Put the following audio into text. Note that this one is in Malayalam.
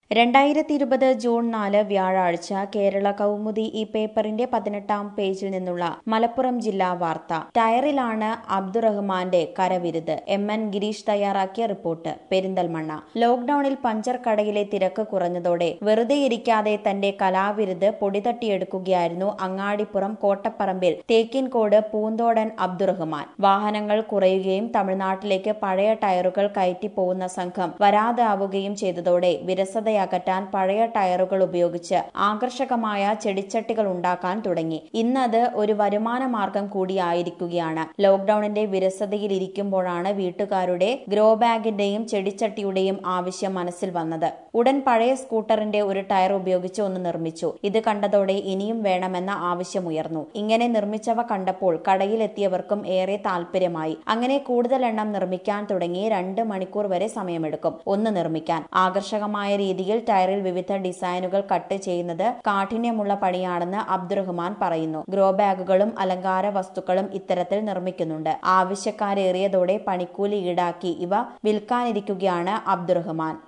രണ്ടായിരത്തി ഇരുപത് ജൂൺ നാല് വ്യാഴാഴ്ച കേരള കൗമുദി ഈ പേപ്പറിന്റെ പതിനെട്ടാം പേജിൽ നിന്നുള്ള മലപ്പുറം ജില്ലാ വാർത്ത ടയറിലാണ് അബ്ദുറഹ്മാന്റെ കരവിരുത് എം എൻ ഗിരീഷ് തയ്യാറാക്കിയ റിപ്പോർട്ട് പെരിന്തൽമണ്ണ ലോക്ഡൌണിൽ പഞ്ചർ കടയിലെ തിരക്ക് കുറഞ്ഞതോടെ വെറുതെ ഇരിക്കാതെ തന്റെ കലാവിരുത് പൊടിതട്ടിയെടുക്കുകയായിരുന്നു അങ്ങാടിപ്പുറം കോട്ടപ്പറമ്പിൽ തേക്കിൻകോട് പൂന്തോടൻ അബ്ദുറഹ്മാൻ വാഹനങ്ങൾ കുറയുകയും തമിഴ്നാട്ടിലേക്ക് പഴയ ടയറുകൾ കയറ്റിപ്പോകുന്ന സംഘം വരാതാവുകയും ചെയ്തതോടെ വിരസതയകറ്റാൻ പഴയ ടയറുകൾ ഉപയോഗിച്ച് ആകർഷകമായ ചെടിച്ചട്ടികൾ ഉണ്ടാക്കാൻ തുടങ്ങി ഇന്നത് ഒരു വരുമാന മാർഗം കൂടിയായിരിക്കുകയാണ് ലോക്ഡൌണിന്റെ വിരസതയിൽ ഇരിക്കുമ്പോഴാണ് വീട്ടുകാരുടെ ഗ്രോ ബാഗിന്റെയും ചെടിച്ചട്ടിയുടെയും ആവശ്യം മനസ്സിൽ വന്നത് ഉടൻ പഴയ സ്കൂട്ടറിന്റെ ഒരു ടയർ ഉപയോഗിച്ച് ഒന്ന് നിർമ്മിച്ചു ഇത് കണ്ടതോടെ ഇനിയും വേണമെന്ന ആവശ്യമുയർന്നു ഇങ്ങനെ നിർമ്മിച്ചവ കണ്ടപ്പോൾ കടയിലെത്തിയവർക്കും ഏറെ താല്പര്യമായി അങ്ങനെ കൂടുതൽ എണ്ണം നിർമ്മിക്കാൻ തുടങ്ങി രണ്ട് മണിക്കൂർ വരെ സമയമെടുക്കും ഒന്ന് നിർമ്മിക്കാൻ ആകർഷകമായ രീതിയിൽ ടയറിൽ വിവിധ ഡിസൈനുകൾ കട്ട് ചെയ്യുന്നത് കാഠിന്യമുള്ള പണിയാണെന്ന് അബ്ദുറഹ്മാൻ പറയുന്നു ഗ്രോ ബാഗുകളും അലങ്കാര വസ്തുക്കളും ഇത്തരത്തിൽ നിർമ്മിക്കുന്നുണ്ട് ആവശ്യക്കാരേറിയതോടെ പണിക്കൂലി ഈടാക്കി ഇവ വിൽക്കാനിരിക്കുകയാണ് അബ്ദുറഹ്മാൻ